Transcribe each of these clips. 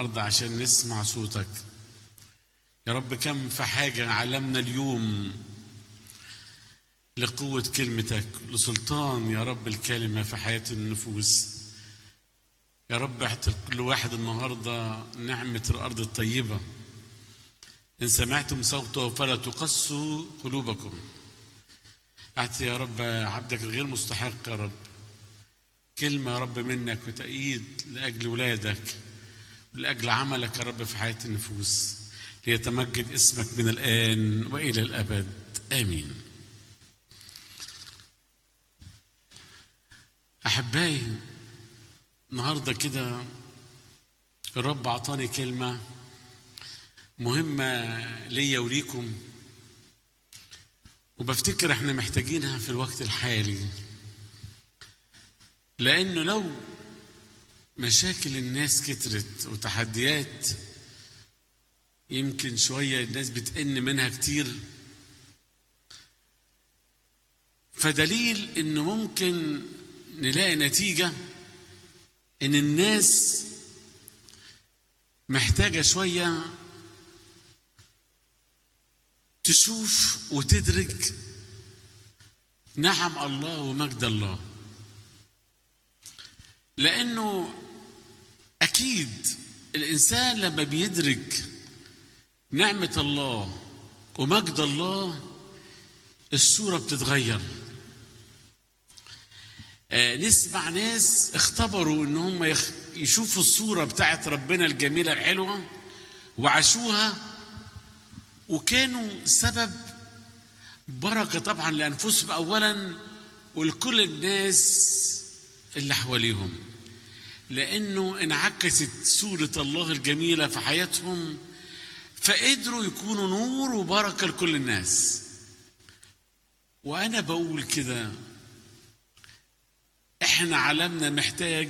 النهاردة عشان نسمع صوتك يا رب كم في حاجة علمنا اليوم لقوة كلمتك لسلطان يا رب الكلمة في حياة النفوس يا رب اعطي كل واحد النهاردة نعمة الأرض الطيبة إن سمعتم صوته فلا تقسوا قلوبكم أعطي يا رب عبدك الغير مستحق يا رب كلمة يا رب منك وتأييد لأجل ولادك ولأجل عملك يا رب في حياة النفوس ليتمجد اسمك من الآن وإلى الأبد آمين أحبائي النهاردة كده الرب أعطاني كلمة مهمة ليا وليكم وبفتكر احنا محتاجينها في الوقت الحالي لأنه لو مشاكل الناس كترت وتحديات يمكن شوية الناس بتئن منها كتير فدليل انه ممكن نلاقي نتيجة ان الناس محتاجة شوية تشوف وتدرك نعم الله ومجد الله لانه اكيد الانسان لما بيدرك نعمه الله ومجد الله الصوره بتتغير آه نسمع ناس اختبروا ان هم يخ... يشوفوا الصوره بتاعت ربنا الجميله الحلوه وعاشوها وكانوا سبب بركه طبعا لانفسهم اولا ولكل الناس اللي حواليهم لانه انعكست صوره الله الجميله في حياتهم فقدروا يكونوا نور وبركه لكل الناس وانا بقول كده احنا عالمنا محتاج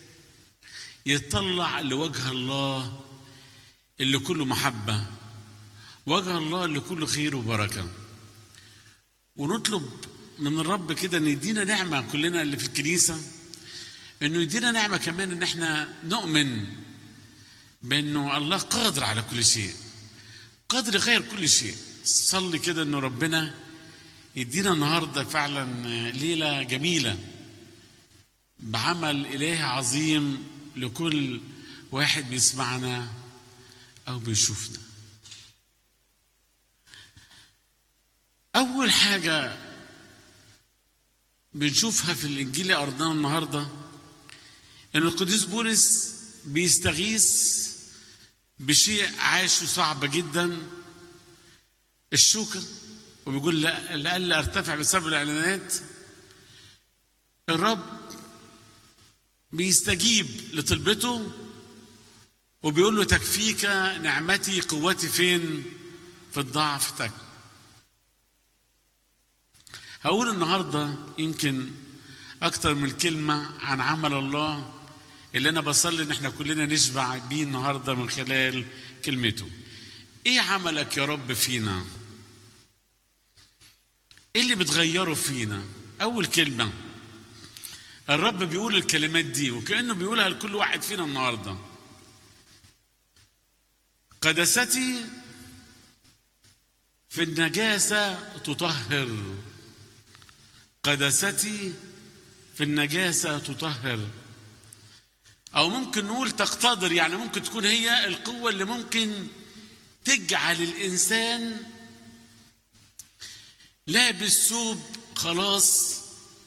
يطلع لوجه الله اللي كله محبه وجه الله اللي كله خير وبركه ونطلب من الرب كده ان يدينا نعمه كلنا اللي في الكنيسه انه يدينا نعمه كمان ان احنا نؤمن بانه الله قادر على كل شيء قادر يغير كل شيء صلي كده انه ربنا يدينا النهارده فعلا ليله جميله بعمل اله عظيم لكل واحد بيسمعنا او بيشوفنا اول حاجه بنشوفها في الانجيل اللي قرناه النهارده ان القديس بولس بيستغيث بشيء عاشه صعب جدا الشوكه وبيقول لا لألا ارتفع بسبب الاعلانات الرب بيستجيب لطلبته وبيقول له تكفيك نعمتي قوتي فين في الضعف تك هقول النهارده يمكن اكتر من كلمه عن عمل الله اللي انا بصلي ان احنا كلنا نشبع بيه النهارده من خلال كلمته ايه عملك يا رب فينا ايه اللي بتغيره فينا اول كلمه الرب بيقول الكلمات دي وكانه بيقولها لكل واحد فينا النهارده قدستي في النجاسه تطهر قدستي في النجاسه تطهر او ممكن نقول تقتدر يعني ممكن تكون هي القوه اللي ممكن تجعل الانسان لابس ثوب خلاص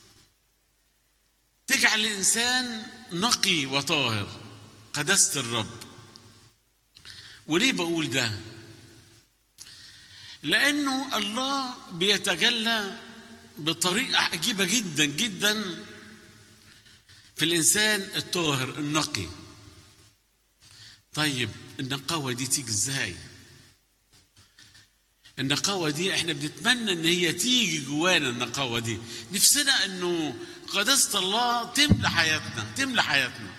تجعل الانسان نقي وطاهر قداسه الرب وليه بقول ده لانه الله بيتجلى بطريقه عجيبه جدا جدا في الانسان الطاهر النقي طيب النقاوه دي تيجي ازاي النقاوه دي احنا بنتمنى ان هي تيجي جوانا النقاوه دي نفسنا انه قداسه الله تملى حياتنا تملى حياتنا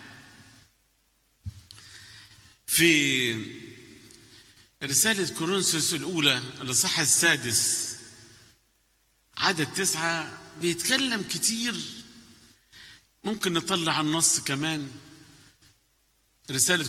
في رسالة كورنثوس الأولى الإصحاح السادس عدد تسعة بيتكلم كتير ممكن نطلع النص كمان رسالة